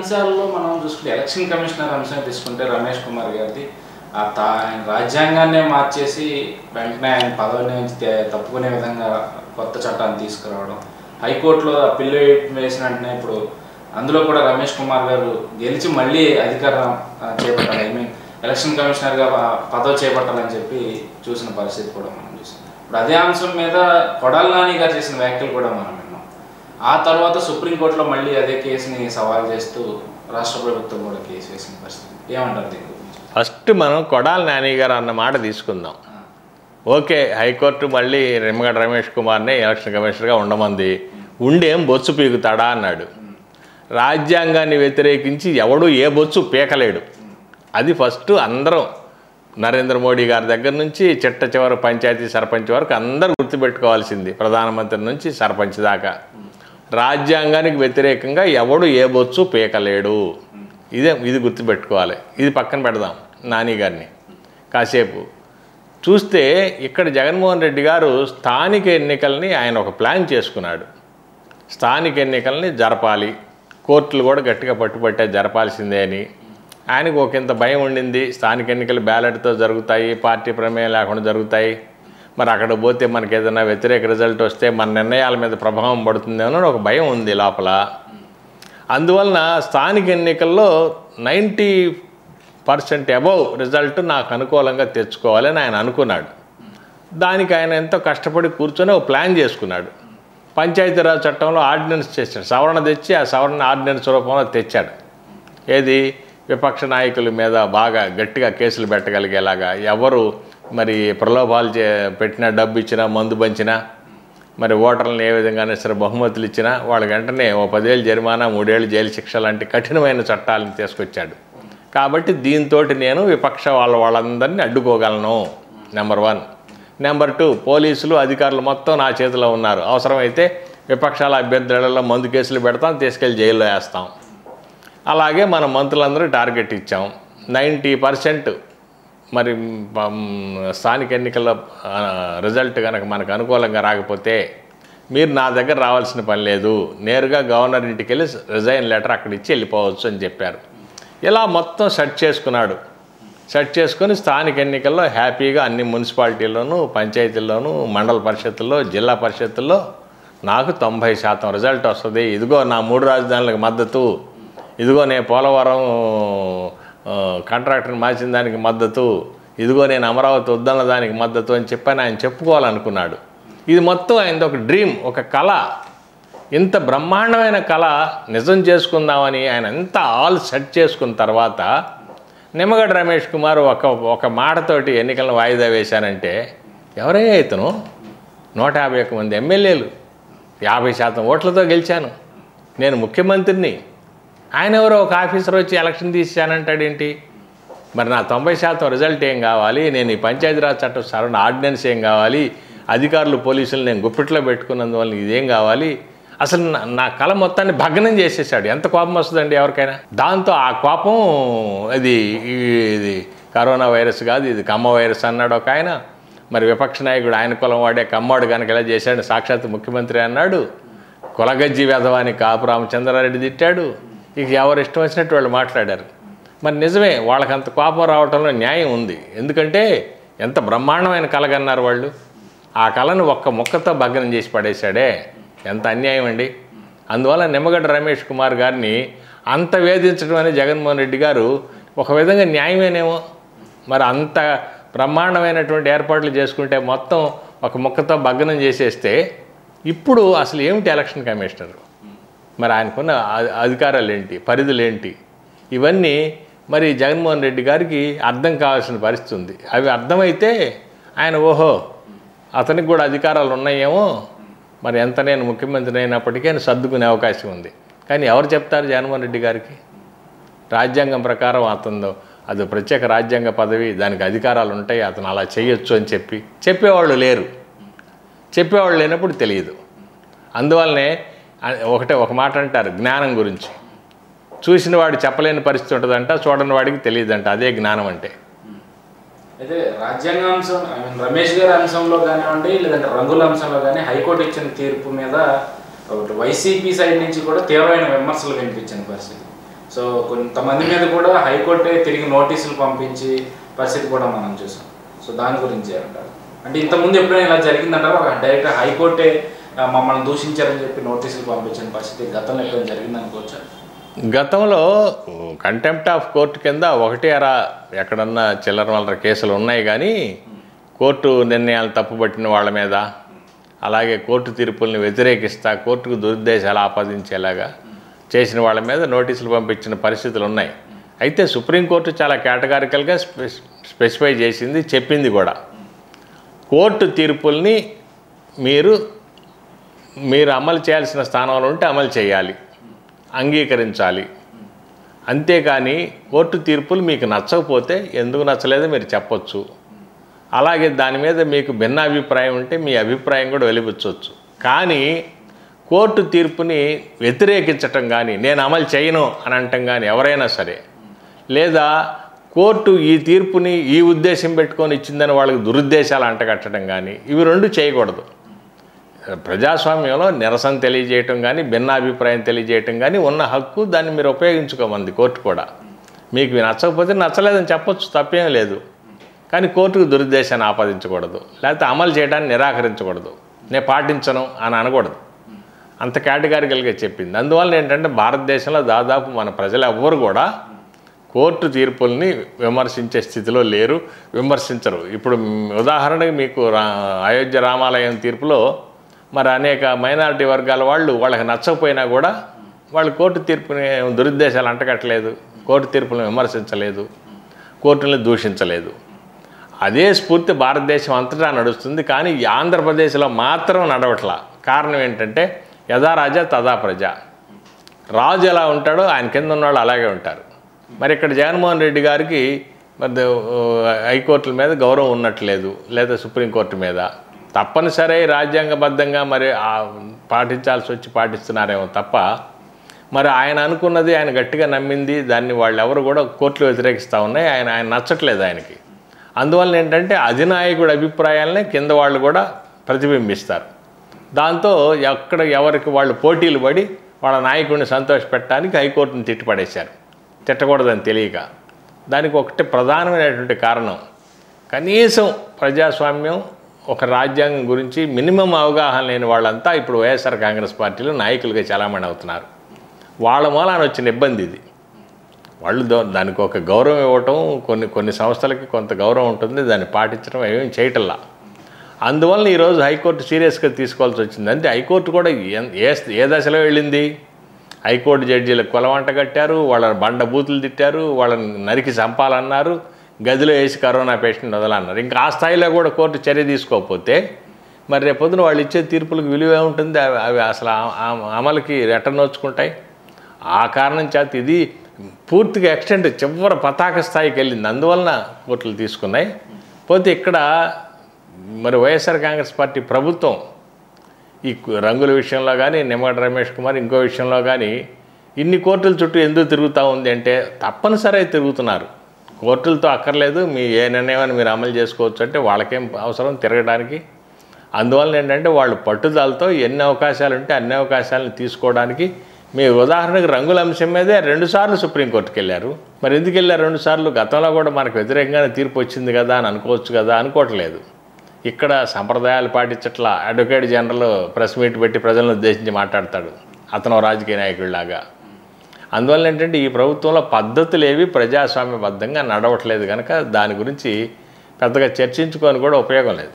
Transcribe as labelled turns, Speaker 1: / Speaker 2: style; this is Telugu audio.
Speaker 1: అంశాల్లో మనం చూసుకుంటే ఎలక్షన్ కమిషనర్ అంశం తీసుకుంటే రమేష్ కుమార్ గారిది ఆ తా ఆయన రాజ్యాంగాన్నే మార్చేసి వెంటనే ఆయన పదవి నుంచి తే- తప్పుకునే విధంగా కొత్త చట్టాన్ని తీసుకురావడం హైకోర్టులో ఆ పిల్లు వేసిన వెంటనే ఇప్పుడు అందులో కూడా రమేష్ కుమార్ గారు గెలిచి మళ్ళీ అధికారం ఆ, చేపట్టాలి ఐ మీన్ ఎలక్షన్ కమిషనర్గా ప- పదవి చేపట్టాలని చెప్పి చూసిన పరిస్థితి కూడా మనం చూసాం ఇప్పుడు అదే అంశం మీద కొడాల నాని గారు చేసిన వ్యాఖ్యలు కూడా మనం విన్నాం ఆ తర్వాత సుప్రీంకోర్టులో మళ్ళీ అదే కేసుని సవాల్ చేస్తూ రాష్ట్ర ప్రభుత్వం కూడా కేసు వేసిన పరిస్థితి ఏమంటారు దీని గురించి
Speaker 2: ఫస్ట్ మనం కొడాల నాని గారు అన్న మాట తీసుకుందాం ఓకే హైకోర్టు మళ్ళీ నిమ్మగడ్డ రమేష్ కుమార్ని ఎలక్షన్ కమిషనర్గా ఉండమంది ఉండేం బొచ్చు పీకుతాడా అన్నాడు రాజ్యాంగాన్ని వ్యతిరేకించి ఎవడు ఏ బొచ్చు పీకలేడు అది ఫస్ట్ అందరం నరేంద్ర మోడీ గారి దగ్గర నుంచి చిట్ట చివరి పంచాయతీ సర్పంచ్ వరకు అందరూ గుర్తుపెట్టుకోవాల్సింది ప్రధానమంత్రి నుంచి సర్పంచ్ దాకా రాజ్యాంగానికి వ్యతిరేకంగా ఎవడు ఏ బొచ్చు పీకలేడు ఇదే ఇది గుర్తుపెట్టుకోవాలి ఇది పక్కన పెడదాం నాని గారిని కాసేపు చూస్తే ఇక్కడ జగన్మోహన్ రెడ్డి గారు స్థానిక ఎన్నికల్ని ఆయన ఒక ప్లాన్ చేసుకున్నాడు స్థానిక ఎన్నికల్ని జరపాలి కోర్టులు కూడా గట్టిగా పట్టుపట్టే జరపాల్సిందే అని ఆయనకు ఒక ఇంత భయం ఉండింది స్థానిక ఎన్నికలు బ్యాలెట్తో జరుగుతాయి పార్టీ ప్రమేయం లేకుండా జరుగుతాయి మరి అక్కడ పోతే మనకి ఏదైనా వ్యతిరేక రిజల్ట్ వస్తే మన నిర్ణయాల మీద ప్రభావం పడుతుందేమో అని ఒక భయం ఉంది లోపల అందువలన స్థానిక ఎన్నికల్లో నైంటీ పర్సెంట్ అబౌవ్ రిజల్ట్ నాకు అనుకూలంగా తెచ్చుకోవాలని ఆయన అనుకున్నాడు దానికి ఆయన ఎంతో కష్టపడి కూర్చొని ఒక ప్లాన్ చేసుకున్నాడు పంచాయతీరాజ్ చట్టంలో ఆర్డినెన్స్ చేశాడు సవరణ తెచ్చి ఆ సవరణ ఆర్డినెన్స్ రూపంలో తెచ్చాడు ఏది విపక్ష నాయకుల మీద బాగా గట్టిగా కేసులు పెట్టగలిగేలాగా ఎవరు మరి ప్రలోభాలు చే పెట్టిన డబ్బు ఇచ్చినా మందు పంచినా మరి ఓటర్లను ఏ విధంగానే సరే బహుమతులు ఇచ్చినా వాళ్ళకి వెంటనే ఓ పదేళ్ళు జరిమానా మూడేళ్ళు జైలు శిక్ష లాంటి కఠినమైన చట్టాలను తీసుకొచ్చాడు కాబట్టి దీంతో నేను విపక్ష వాళ్ళ వాళ్ళందరినీ అడ్డుకోగలను నెంబర్ వన్ నెంబర్ టూ పోలీసులు అధికారులు మొత్తం నా చేతిలో ఉన్నారు అవసరమైతే విపక్షాల అభ్యర్థులలో మందు కేసులు పెడతాం తీసుకెళ్ళి జైల్లో వేస్తాం అలాగే మన మంత్రులందరూ టార్గెట్ ఇచ్చాం నైంటీ పర్సెంట్ మరి పం, స్థానిక ఎన్నికల్లో ఆ, రిజల్ట్ కనుక మనకు అనుకూలంగా రాకపోతే మీరు నా దగ్గర రావాల్సిన పని లేదు నేరుగా గవర్నర్ ఇంటికి వెళ్ళి రిజైన్ లెటర్ అక్కడ ఇచ్చి వెళ్ళిపోవచ్చు అని చెప్పారు ఇలా మొత్తం సెట్ చేసుకున్నాడు సెట్ చేసుకొని స్థానిక ఎన్నికల్లో హ్యాపీగా అన్ని మున్సిపాలిటీల్లోనూ పంచాయతీల్లోనూ మండల పరిషత్తుల్లో జిల్లా పరిషత్తుల్లో నాకు తొంభై శాతం రిజల్ట్ వస్తుంది ఇదిగో నా మూడు రాజధానులకు మద్దతు ఇదిగో నేను పోలవరం ఆ, కాంట్రాక్టర్ని మార్చిన దానికి మద్దతు ఇదిగో నేను అమరావతి వద్దన్న దానికి మద్దతు అని చెప్పని ఆయన చెప్పుకోవాలనుకున్నాడు ఇది మొత్తం ఆయనది ఒక డ్రీమ్ ఒక కళ ఇంత బ్రహ్మాండమైన కళ నిజం చేసుకుందామని ఆయన ఎంత ఆల్ సెట్ చేసుకున్న తర్వాత నిమ్మగడ్డ రమేష్ కుమార్ ఒక ఒక మాటతోటి ఎన్నికలను వాయిదా వేశానంటే ఎవరే ఇతను నూట యాభై ఒక్క మంది ఎమ్మెల్యేలు యాభై శాతం ఓట్లతో గెలిచాను నేను ముఖ్యమంత్రిని ఆయన ఎవరో ఒక ఆఫీసర్ వచ్చి ఎలక్షన్ తీసానంటాడేంటి మరి నా తొంభై శాతం రిజల్ట్ ఏం కావాలి నేను ఈ పంచాయతీరాజ్ చట్టం సరణ ఆర్డినెన్స్ ఏం కావాలి అధికారులు పోలీసులు నేను గుప్పిట్లో పెట్టుకున్నందువల్ల ఇదేం కావాలి అసలు నా- నా కళ మొత్తాన్ని భగ్నం చేసేసాడు ఎంత కోపం వస్తుందండి ఎవరికైనా దాంతో ఆ కోపం ఇది ఈ- ఇది కరోనా వైరస్ కాదు ఇది కమ్మ వైరస్ అన్నాడు ఒక ఆయన మరి విపక్ష నాయకుడు ఆయన కులం వాడే కమ్మాడు కనుక ఇలా చేశాడు సాక్షాత్ ముఖ్యమంత్రి అన్నాడు కులగజ్జి వెధవాని కాపు రామచంద్రారెడ్డి తిట్టాడు ఇక ఎవరు ఇష్టం వచ్చినట్టు వాళ్ళు మాట్లాడారు మరి నిజమే వాళ్ళకి అంత కోపం రావటంలో న్యాయం ఉంది ఎందుకంటే ఎంత బ్రహ్మాండమైన కలగన్నారు వాళ్ళు ఆ కళను ఒక్క ముక్కతో భగ్నం చేసి పడేశాడే ఎంత అన్యాయం అండి అందువల్ల నిమ్మగడ్డ రమేష్ కుమార్ గారిని అంత వేధించడం అనేది జగన్మోహన్ రెడ్డి గారు ఒక విధంగా న్యాయమేనేమో మరి అంత బ్రహ్మాండమైనటువంటి ఏర్పాట్లు చేసుకుంటే మొత్తం ఒక ముక్కతో భగ్నం చేసేస్తే ఇప్పుడు అసలు ఏమిటి ఎలక్షన్ కమిషనర్ మరి ఆయనకున్న అ- అధికారాలు ఏంటి పరిధులు ఏంటి ఇవన్నీ మరి జగన్మోహన్ రెడ్డి గారికి అర్థం కావాల్సిన పరిస్థితి ఉంది అవి అర్థమైతే ఆయన ఓహో అతనికి కూడా అధికారాలు ఉన్నాయేమో మరి ఎంత నేను ముఖ్యమంత్రి అయినప్పటికీ ఆయన సర్దుకునే అవకాశం ఉంది కానీ ఎవరు చెప్తారు జగన్మోహన్ రెడ్డి గారికి రాజ్యాంగం ప్రకారం అతను అది ప్రత్యేక రాజ్యాంగ పదవి దానికి అధికారాలు ఉంటాయి అతను అలా చేయొచ్చు అని చెప్పి చెప్పేవాళ్ళు లేరు చెప్పేవాళ్ళు లేనప్పుడు తెలియదు అందువల్లనే ఆ- ఒకటే ఒక మాట అంటారు జ్ఞానం గురించి చూసిన వాడు చెప్పలేని పరిస్థితి ఉంటుందంట చూడని వాడికి తెలియదంట అదే జ్ఞానం అంటే
Speaker 1: అయితే రాజ్యాంగ అంశం ఐ మీన్ రమేష్ గారి అంశంలో కానివ్వండి లేదంటే రంగుల అంశంలో కానీ హైకోర్టు ఇచ్చిన తీర్పు మీద ఒకటి వైసీపీ సైడ్ నుంచి కూడా తీవ్రమైన విమర్శలు వినిపించిన పరిస్థితి సో సో కొంతమంది మీద కూడా హైకోర్టే తిరిగి నోటీసులు పంపించి పరిస్థితి కూడా మనం చూసాం సో దాని గురించి అంటారు అంటే ఇంతకుముందు ఎప్పుడైనా ఇలా జరిగిందంటారా ఒక డైరెక్ట్ హైకోర్టే ఆ, మమ్మల్ని దూషించారని చెప్పి నోటీసులు పంపించిన పరిస్థితి గతంలో ఎప్పుడైనా జరిగింది అనుకోవచ్చా
Speaker 2: గతంలో కంటెంప్ట్ ఆఫ్ కోర్టు కింద ఒకటి అరా ఎక్కడన్నా చిల్లర వల్లర కేసులు ఉన్నాయి కానీ కోర్టు నిర్ణయాలు తప్పుపట్టిన వాళ్ళ మీద అలాగే కోర్టు తీర్పుల్ని వ్యతిరేకిస్తా కోర్టుకు దురుద్దేశాలు ఆపాదించేలాగా చేసిన వాళ్ళ మీద నోటీసులు పంపించిన పరిస్థితులు ఉన్నాయి అయితే సుప్రీంకోర్టు చాలా కేటగారికల్గా స్పె స్పెసిఫై చేసింది చెప్పింది కూడా కోర్టు తీర్పుల్ని మీరు మీరు అమలు చేయాల్సిన స్థానంలో ఉంటే అమలు చేయాలి అంగీకరించాలి అంతేకాని కోర్టు తీర్పులు మీకు నచ్చకపోతే ఎందుకు నచ్చలేదో మీరు చెప్పొచ్చు అలాగే దాని మీద మీకు భిన్న అభిప్రాయం ఉంటే మీ అభిప్రాయం కూడా వెలిపించవచ్చు కానీ కోర్టు తీర్పుని వ్యతిరేకించటం కానీ నేను అమలు చేయను అని అంటం కానీ ఎవరైనా సరే లేదా కోర్టు ఈ తీర్పుని ఈ ఉద్దేశం పెట్టుకొని ఇచ్చిందని వాళ్ళకి దురుద్దేశాలు అంటగట్టడం కానీ ఇవి రెండు చేయకూడదు ప్రజాస్వామ్యంలో నిరసన తెలియజేయటం కానీ భిన్నాభిప్రాయం తెలియజేయటం కానీ ఉన్న హక్కు దాన్ని మీరు ఉపయోగించుకోమంది కోర్టు కూడా మీకు ఇవి నచ్చకపోతే నచ్చలేదని చెప్పొచ్చు తప్పేం లేదు కానీ కోర్టుకు దురుద్దేశాన్ని ఆపాదించకూడదు లేకపోతే అమలు చేయడాన్ని నిరాకరించకూడదు నేను పాటించను అని అనకూడదు అంత కేటగారికల్గా చెప్పింది అందువల్ల ఏంటంటే భారతదేశంలో దాదాపు మన ప్రజలు ఎవ్వరు కూడా కోర్టు తీర్పుల్ని విమర్శించే స్థితిలో లేరు విమర్శించరు ఇప్పుడు మ్, ఉదాహరణకి మీకు రా అయోధ్య రామాలయం తీర్పులో మరి అనేక మైనారిటీ వర్గాల వాళ్ళు వాళ్ళకి నచ్చకపోయినా కూడా వాళ్ళు కోర్టు తీర్పుని దురుద్దేశాలు అంటగట్టలేదు కోర్టు తీర్పులను విమర్శించలేదు కోర్టుని దూషించలేదు అదే స్ఫూర్తి భారతదేశం అంతటా నడుస్తుంది కానీ ఈ ఆంధ్రప్రదేశ్లో మాత్రం నడవట్లా కారణం ఏంటంటే యథా రాజా తదా ప్రజ రాజు ఎలా ఉంటాడో ఆయన కింద ఉన్నవాళ్ళు అలాగే ఉంటారు మరి ఇక్కడ జగన్మోహన్ రెడ్డి గారికి మరి ద- హైకోర్టుల మీద గౌరవం ఉన్నట్లేదు లేదా సుప్రీంకోర్టు మీద తప్పనిసరి రాజ్యాంగబద్ధంగా మరి ఆ పాటించాల్సి వచ్చి పాటిస్తున్నారేమో తప్ప మరి ఆయన అనుకున్నది ఆయన గట్టిగా నమ్మింది దాన్ని వాళ్ళు ఎవరు కూడా కోర్టులు వ్యతిరేకిస్తూ ఉన్నాయి ఆయన ఆయన నచ్చట్లేదు ఆయనకి అందువల్ల ఏంటంటే అధినాయకుడి అభిప్రాయాలనే కింద వాళ్ళు కూడా ప్రతిబింబిస్తారు దాంతో ఎక్కడ ఎవరికి వాళ్ళు పోటీలు పడి వాళ్ళ నాయకుడిని సంతోషపెట్టడానికి హైకోర్టును తిట్టిపడేశారు తిట్టకూడదని తెలియక దానికి ఒకటి ప్రధానమైనటువంటి కారణం కనీసం ప్రజాస్వామ్యం ఒక రాజ్యాంగం గురించి మినిమం అవగాహన లేని వాళ్ళంతా ఇప్పుడు వైఎస్ఆర్ కాంగ్రెస్ పార్టీలో నాయకులుగా చాలామంది అవుతున్నారు వాళ్ళ మూలాన వచ్చిన ఇబ్బంది ఇది వాళ్ళు దో- దానికి ఒక గౌరవం ఇవ్వటం కొన్ని కొన్ని సంస్థలకి కొంత గౌరవం ఉంటుంది దాన్ని పాటించడం ఏమీ చేయటల్లా అందువల్ల ఈరోజు హైకోర్టు సీరియస్గా తీసుకోవాల్సి వచ్చింది అంటే హైకోర్టు కూడా ఏ- ఏ ఏ దశలో వెళ్ళింది హైకోర్టు జడ్జీలకు కొలవంట కట్టారు వాళ్ళని బండ బూతులు తిట్టారు వాళ్ళని నరికి చంపాలన్నారు గదిలో వేసి కరోనా పేషెంట్ వదలన్నారు ఇంకా ఆ స్థాయిలో కూడా కోర్టు చర్య తీసుకోకపోతే మరి రేపొద్దున వాళ్ళు ఇచ్చే తీర్పులకు విలువ ఏముంటుంది అవి అవి అసలు ఆ- ఆ- అమలుకి రెట్ట నోచుకుంటాయి ఆ కారణం చేత ఇది పూర్తిగా ఎక్స్టెంట్ చివరి పతాక స్థాయికి వెళ్ళింది అందువలన కోర్టులు తీసుకున్నాయి పోతే ఇక్కడ మరి వైఎస్ఆర్ కాంగ్రెస్ పార్టీ ప్రభుత్వం ఈ కు- రంగుల విషయంలో కానీ నిమ్మగడ్డ రమేష్ కుమార్ ఇంకో విషయంలో కానీ ఇన్ని కోర్టుల చుట్టూ ఎందుకు తిరుగుతూ ఉంది అంటే తప్పనిసరి తిరుగుతున్నారు కోర్టులతో అక్కర్లేదు మీ ఏ నిర్ణయాన్ని మీరు అమలు చేసుకోవచ్చు అంటే వాళ్ళకేం అవసరం తిరగడానికి అందువల్ల ఏంటంటే వాళ్ళు పట్టుదలతో ఎన్ని అవకాశాలు ఉంటే అన్ని అవకాశాలను తీసుకోవడానికి మీ ఉదాహరణకు రంగుల అంశం మీదే రెండుసార్లు సుప్రీంకోర్టుకి వెళ్ళారు మరి ఎందుకు వెళ్ళారు రెండుసార్లు గతంలో కూడా మనకు వ్యతిరేకంగానే తీర్పు వచ్చింది కదా అని అనుకోవచ్చు కదా అనుకోవట్లేదు ఇక్కడ సంప్రదాయాలు పాటించట్లా అడ్వకేట్ జనరల్ ప్రెస్ మీట్ పెట్టి ప్రజలను ఉద్దేశించి మాట్లాడతాడు అతను ఓ రాజకీయ నాయకుడిలాగా అందువల్ల ఏంటంటే ఈ ప్రభుత్వంలో పద్ధతులు ఏవి ప్రజాస్వామ్యబద్ధంగా నడవట్లేదు కనుక దాని గురించి పెద్దగా చర్చించుకొని కూడా ఉపయోగం లేదు